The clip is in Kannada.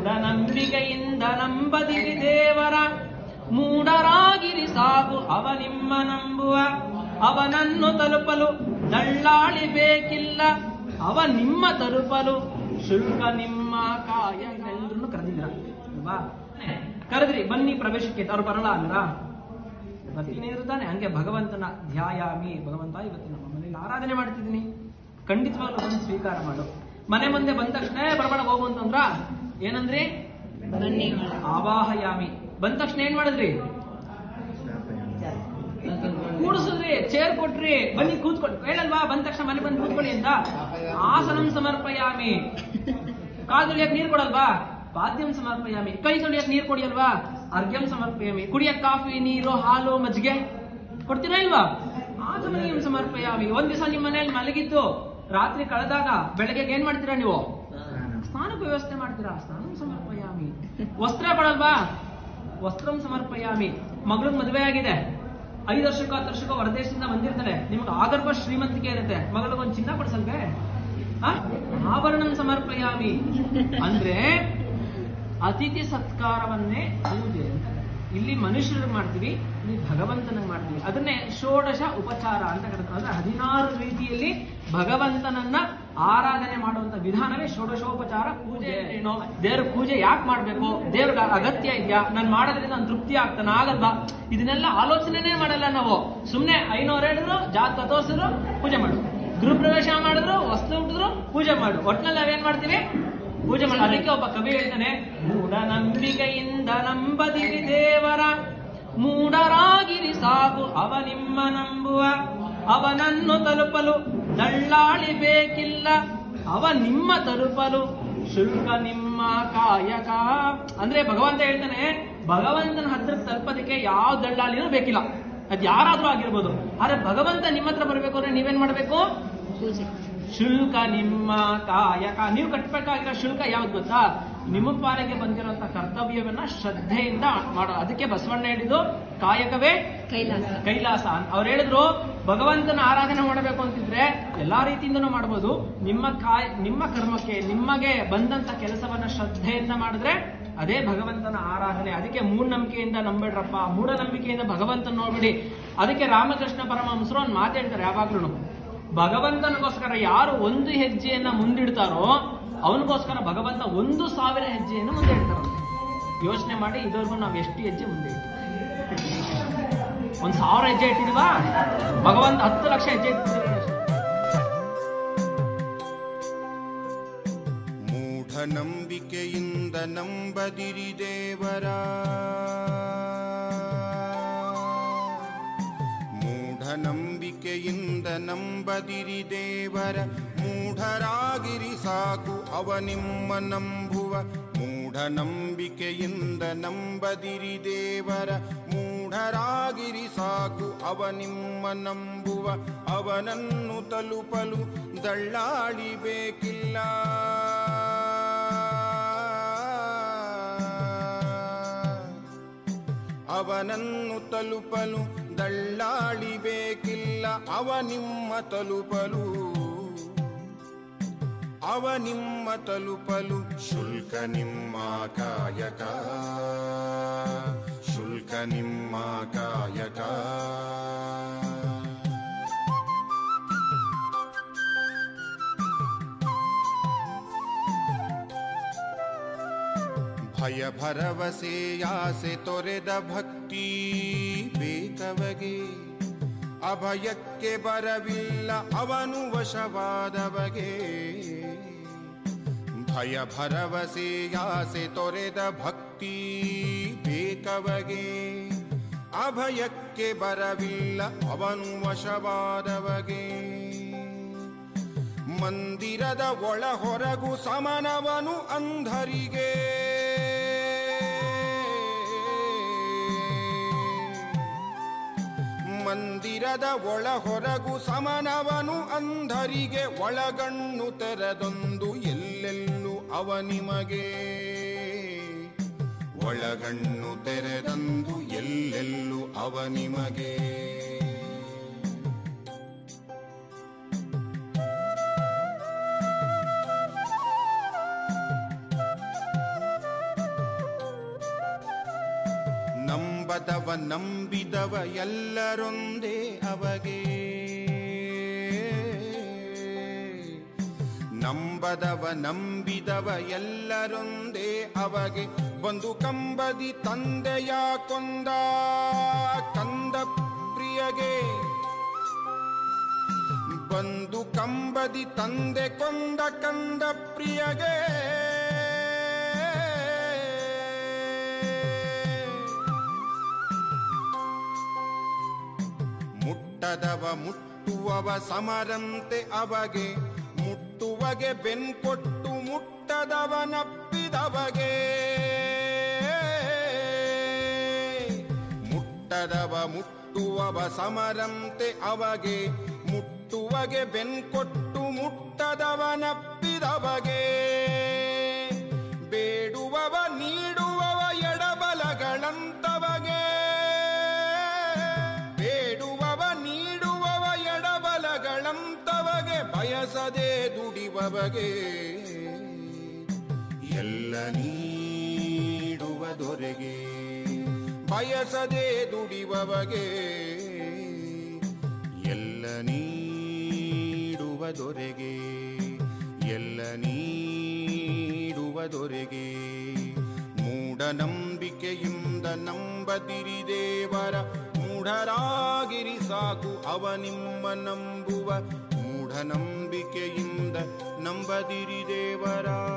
ಮೂಢನಂಬಿಕೆಯಿಂದ ನಂಬದಿರಿ ದೇವರ ಮೂಢರಾಗಿರಿ ಸಾಕು ಅವ ನಿಮ್ಮ ನಂಬುವ ಅವನನ್ನು ತಲುಪಲು ದಳ್ಳಾಳಿ ಬೇಕಿಲ್ಲ ಅವ ನಿಮ್ಮ ತಲುಪಲು ಶುಲ್ಕ ನಿಮ್ಮ ಕಾಯ ಎಲ್ಲರನ್ನು ಕರೆದಿದ್ರ ಅಲ್ವಾ ಕರೆದ್ರಿ ಬನ್ನಿ ಪ್ರವೇಶಕ್ಕೆ ಅವ್ರು ಬರಲ್ಲ ಅಂದ್ರ ಬರ್ತೀನಿ ಇರ್ತಾನೆ ಹಂಗೆ ಭಗವಂತನ ಧ್ಯಾಯಾಮಿ ಭಗವಂತ ಇವತ್ತು ನಮ್ಮ ಮನೇಲಿ ಆರಾಧನೆ ಮಾಡ್ತಿದ್ದೀನಿ ಖಂಡಿತವಾಗ್ಲೂ ಬಂದು ಸ್ವೀಕಾರ ಮಾಡು ಮನೆ ಮುಂದೆ ಬಂದ ತಕ್ಷಣ "ಏ, ಬರಬೇಡ ಹೋಗು ಅಂತಂದ್ರ ಏನಂದ್ರಿ ಬನ್ನಿ ಆವಾಹಯಾಮಿ ಬಂದ ತಕ್ಷಣ ಏನ್ ಮಾಡಿದ್ರಿ ಕೂಡಿಸಿದ್ರಿ ಚೇರ್ ಕೊಟ್ರಿ ಬನ್ನಿ ಕೂತ್ಕೊಟ್ಟು ಹೇಳಲ್ವಾ ಬಂದ ತಕ್ಷಣ ಮನೆ ಬಂದು ಕೂತ್ಕೊಳ್ಳಿ ಅಂತ ಆಸನಂ ಸಮರ್ಪಯಾಮಿ ಕಾಲು ತೊಳಿಯಕ್ ನೀರ್ ಕೊಡಲ್ವಾ ಪಾದ್ಯಂ ಸಮರ್ಪಯಾಮಿ ಕೈ ತೊಳಿಯಕ್ ನೀರ್ ಕೊಡಿಯಲ್ವಾ ಅರ್ಘ್ಯಂ ಸಮರ್ಪಯಾಮಿ ಕುಡಿಯಕ್ ಕಾಫಿ ನೀರು ಹಾಲು ಮಜ್ಜಿಗೆ ಕೊಡ್ತೀರಾ ಇಲ್ವಾ ಆಗಮನೀಯಂ ಸಮರ್ಪಯಾಮಿ ಒಂದ್ ದಿವಸ ನಿಮ್ಮ ಮನೆಯಲ್ಲಿ ಮಲಗಿದ್ದು ರಾತ್ರಿ ಕಳೆದಾಗ ಬೆಳಗ್ಗೆ ಏನ್ ಮಾಡ್ತೀರಾ ನೀವು ಸ್ನಾನಕ್ಕೆ ವ್ಯವಸ್ಥೆ ಮಾಡ್ತೀರಾ ಸ್ನಾನಂ ಸಮರ್ಪಯಾಮಿ ವಸ್ತ್ರ ಕೊಡಲ್ವಾ ವಸ್ತ್ರಂ ಸಮರ್ಪಯಾಮಿ ಮಗಳಿಗೆ ಮದುವೆ ಆಗಿದೆ ಐದು ವರ್ಷಕ್ಕೋ ಹತ್ತು ವರ್ಷಕ್ಕೋ ಹೊರದೇಶದಿಂದ ಬಂದಿರ್ತಾನೆ ನಿಮ್ಗೆ ಆಗರ್ಭ ಶ್ರೀಮಂತಿಕೆ ಇರುತ್ತೆ ಮಗಳಿಗೊಂದು ಚಿನ್ನ ಕೊಡ್ಸಲ್ವೇ ಆ? ಆಭರಣಂ ಸಮರ್ಪಯಾಮಿ ಅಂದ್ರೆ ಅತಿಥಿ ಸತ್ಕಾರವನ್ನೇ ಪೂಜೆ ಅಂತ ಇಲ್ಲಿ ಮನುಷ್ಯರಿಗೆ ಮಾಡ್ತೀವಿ ಇಲ್ಲಿ ಭಗವಂತನಿಗೆ ಮಾಡ್ತೀವಿ ಅದನ್ನೇ ಷೋಡಶ ಉಪಚಾರ ಅಂತ ಕರೀತಾರೆ ಅಂದ್ರೆ ಹದಿನಾರು ರೀತಿಯಲ್ಲಿ ಭಗವಂತನನ್ನ ಆರಾಧನೆ ಮಾಡುವಂತ ವಿಧಾನವೇ ಷೋಡಶೋಪಚಾರ ಪೂಜೆ ಏನೋ ದೇವ್ರ ಪೂಜೆ ಯಾಕೆ ಮಾಡ್ಬೇಕು ದೇವ್ರ ಅಗತ್ಯ ಇದೆಯಾ ನಾನು ಮಾಡೋದ್ರಿಂದ ನಾನು ತೃಪ್ತಿ ಆಗ್ತಾನ ಆಗಲ್ವಾ ಇದನ್ನೆಲ್ಲ ಆಲೋಚನೆನೇ ಮಾಡಲ್ಲ ನಾವು ಸುಮ್ನೆ ಐನೋರು ಹೇಳಿದ್ರು ಜಾತ್ ತೋರಿಸಿದ್ರು ಪೂಜೆ ಮಾಡು ಗೃಹ ಪ್ರವೇಶ ಮಾಡಿದ್ರು ವಸ್ತು ಹುಟ್ಟಿದ್ರು ಪೂಜೆ ಮಾಡು ಒಟ್ನಲ್ಲಿ ನಾವೇನ್ ಮಾಡ್ತೀವಿ ಪೂಜೆ ಮಾಡಿ ಅದಕ್ಕೆ ಒಬ್ಬ ಕವಿ ಹೇಳ್ತಾನೆ ಮೂಢನಂಬಿಕೆಯಿಂದ ನಂಬದಿರಿ ದೇವರ ಮೂಢರಾಗಿರಿ ಸಾಕು ಅವ ನಿಮ್ಮ ನಂಬುವ ಅವನನ್ನು ತಲುಪಲು ದಳ್ಳಾಳಿ ಬೇಕಿಲ್ಲ ಅವ ನಿಮ್ಮ ತಲುಪಲು ಶುಲ್ಕ ನಿಮ್ಮ ಕಾಯಕ ಅಂದ್ರೆ ಭಗವಂತ ಹೇಳ್ತಾನೆ ಭಗವಂತನ ಹತ್ರ ತಲುಪೋದಕ್ಕೆ ಯಾವ ದಳ್ಳಾಳಿನೂ ಬೇಕಿಲ್ಲ ಅದ್ ಯಾರಾದ್ರೂ ಆಗಿರ್ಬೋದು ಆದ್ರೆ ಭಗವಂತ ನಿಮ್ಮ ಹತ್ರ ಬರ್ಬೇಕು ಅಂದ್ರೆ ನೀವೇನ್ ಮಾಡ್ಬೇಕು ಪೂಜೆ ಶುಲ್ಕ ನಿಮ್ಮ ಕಾಯಕ ನೀವು ಕಟ್ಟಬೇಕಾಗಿರೋ ಶುಲ್ಕ ಯಾವ್ದು ಗೊತ್ತಾ ನಿಮ್ಮ ಪಾಲಿಗೆ ಬಂದಿರುವಂತ ಕರ್ತವ್ಯವನ್ನ ಶ್ರದ್ಧೆಯಿಂದ ಮಾಡೋ ಅದಕ್ಕೆ ಬಸವಣ್ಣ ಹೇಳಿದ್ದು ಕಾಯಕವೇ ಕೈಲಾಸ ಕೈಲಾಸ ಅವ್ರು ಹೇಳಿದ್ರು ಭಗವಂತನ ಆರಾಧನೆ ಮಾಡಬೇಕು ಅಂತಿದ್ರೆ ಎಲ್ಲಾ ರೀತಿಯಿಂದನೂ ಮಾಡಬಹುದು ನಿಮ್ಮ ಕಾಯ ನಿಮ್ಮ ಕರ್ಮಕ್ಕೆ ನಿಮಗೆ ಬಂದಂತ ಕೆಲಸವನ್ನ ಶ್ರದ್ಧೆಯಿಂದ ಮಾಡಿದ್ರೆ ಅದೇ ಭಗವಂತನ ಆರಾಧನೆ ಅದಕ್ಕೆ ಮೂಢನಂಬಿಕೆಯಿಂದ ನಂಬೇಡ್ರಪ್ಪ ಮೂಢನಂಬಿಕೆಯಿಂದ ಭಗವಂತನ ನೋಡ್ಬಿಡಿ ಅದಕ್ಕೆ ರಾಮಕೃಷ್ಣ ಪರಮಹಂಸರು ಒಂದು ಮಾತು ಹೇಳ್ತಾರೆ ಯಾವಾಗ್ಲೂ ಭಗವಂತನಿಗೋಸ್ಕರ ಯಾರು ಒಂದು ಹೆಜ್ಜೆಯನ್ನ ಮುಂದಿಡ್ತಾರೋ ಅವನಿಗೋಸ್ಕರ ಭಗವಂತ ಒಂದು ಸಾವಿರ ಹೆಜ್ಜೆಯನ್ನು ಮುಂದೆ ಇಡ್ತಾರಂತೆ ಯೋಚನೆ ಮಾಡಿ ಇದುವರೆಗೂ ನಾವು ಎಷ್ಟು ಹೆಜ್ಜೆ ಮುಂದೆ ಇಟ್ಟಿದ್ದೀವಿ ಒಂದ್ ಸಾವಿರ ಹೆಜ್ಜೆ ಇಟ್ಟಿದೀವಾ ಭಗವಂತ ಹತ್ತು ಲಕ್ಷ ಹೆಜ್ಜೆ ಇಟ್ಟಿದ್ದೀವಿ ಮೂಢನಂಬಿಕೆಯಿಂದ ನಂಬದಿರಿ ದೇವರ ಮೂಢನಂಬಿಕೆಯಿಂದ ನಂಬದಿರಿ ದೇವರ ಮೂಢರಾಗಿರಿ ಸಾಕು ಅವ ನಿಮ್ಮ ನಂಬುವ ಮೂಢನಂಬಿಕೆಯಿಂದ ನಂಬದಿರಿ ದೇವರ ಮೂಢರಾಗಿರಿ ಸಾಕು ಅವ ನಿಮ್ಮ ನಂಬುವ ಅವನನ್ನು ತಲುಪಲು ದಳ್ಳಾಳಿ ಬೇಕಿಲ್ಲ ಅವನನ್ನು ತಲುಪಲು ದಳ್ಳಾಳಿ ಬೇಕಿಲ್ಲ ಅವ ನಿಮ್ಮ ತಲುಪಲು ಅವ ನಿಮ್ಮ ತಲುಪಲು ಶುಲ್ಕ ನಿಮ್ಮ ಕಾಯಕ ಶುಲ್ಕ ನಿಮ್ಮ ಕಾಯಕ ಭಯ ಭರವಸೆಯಾಸೆ ತೊರೆದ ಭಕ್ತಿ ಬೇಕವಗೆ ಅಭಯಕ್ಕೆ ಬರವಿಲ್ಲ ಅವನು ವಶವಾದವಗೆ ಭಯ ಭರವಸೆಯಾಸೆ ತೊರೆದ ಭಕ್ತಿ ಬೇಕವಗೆ ಅಭಯಕ್ಕೆ ಬರವಿಲ್ಲ ಅವನು ವಶವಾದವಗೆ ಮಂದಿರದ ಒಳ ಹೊರಗು ಸಮನವನು ಅಂಧರಿಗೆ ಮಂದಿರದ ಒಳ ಹೊರಗು ಸಮನವನು ಅಂಧರಿಗೆ ಒಳಗಣ್ಣು ತೆರೆದೊಂದು ಎಲ್ಲೆಲ್ಲೂ ಅವ ನಿಮಗೆ ಒಳಗಣ್ಣು ತೆರೆದಂದು ಎಲ್ಲೆಲ್ಲೂ ಅವ ನಿಮಗೆ ನಂಬದವ ನಂಬಿದವ ಎಲ್ಲರೊಂದೇ ಅವಗೆ ನಂಬದವ ನಂಬಿದವ ಎಲ್ಲರೊಂದೇ ಅವಗೆ ಒಂದು ಕಂಬದಿ ತಂದೆಯ ಕೊಂದ ಕಂದ ಪ್ರಿಯಗೆ ಬಂದು ಕಂಬದಿ ತಂದೆ ಕೊಂದ ಕಂದ ಪ್ರಿಯಗೆ ಮುಟ್ಟದವ ಮುಟ್ಟುವವ ಸಮರಂತೆ ಅವಗೆ ಮುಟ್ಟುವಗೆ ಬೆನ್ಕೊಟ್ಟು ಮುಟ್ಟದವನಪ್ಪಿದವಗೆ ಮುಟ್ಟದವ ಮುಟ್ಟುವವ ಸಮರಂತೆ ಅವಗೆ ಮುಟ್ಟುವಗೆ ಬೆನ್ಕೊಟ್ಟು ಮುಟ್ಟದವನಪ್ಪಿದವಗೆ ಬೇಡುವವ ನೀಡುವವ ಎಡಬಲಗಳಂತವಗೆ ಬೇಡುವವ ನೀಡುವವ ಎಡಬಲಗಳಂತವಗೆ ಬಯಸದೆ ದುಡಿವವಗೆ ಎಲ್ಲ ನೀಡುವ ದೊರೆಗೆ ಬಯಸದೆ ದುಡಿವವಗೆ ಎಲ್ಲ ನೀಡುವ ದೊರೆಗೆ ಎಲ್ಲ ನೀಡುವ ದೊರೆಗೆ ಮೂಢನಂಬಿಕೆಯಿಂದ ನಂಬದಿರಿ ದೇವರ ಮೂಢರಾಗಿರಿ ಸಾಕು ಅವ ನಿಮ್ಮ ನಂಬುವ ಮೂಢನಂಬಿಕೆಯಿಂದ ನಂಬದಿರಿ ದೇವರ